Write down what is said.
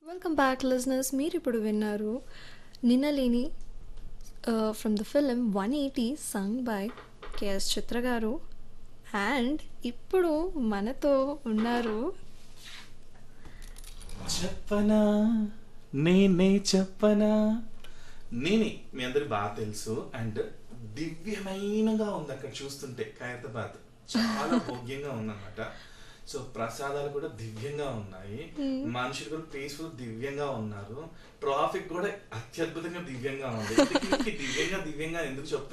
welcome back listeners మీరు ఇప్పుడు విన్నారు నిన్నలేని from the film one eighty sung by K S Chithra గారు అండ్ ఇప్పుడు మనతో ఉన్నారు చెప్పనా నేనే చెప్పనా నేనే మీ అందరికి బాగా తెలుసు అండ్ దివ్యమైనగా ఉంది అక్కడ చూస్తుంటే ఖైరతాబాద్ చాలా భోగ్యంగా ఉందన్నమాట సో ప్రసాదాలు కూడా దివ్యంగా ఉన్నాయి మనుషులు కూడా పీస్ఫుల్ దివ్యంగా ఉన్నారు ట్రాఫిక్ కూడా అత్యద్భుతంగా దివ్యంగా ఉంది ఇంతకీ దివ్యంగా దివ్యంగా ఎందుకు చెప్తాను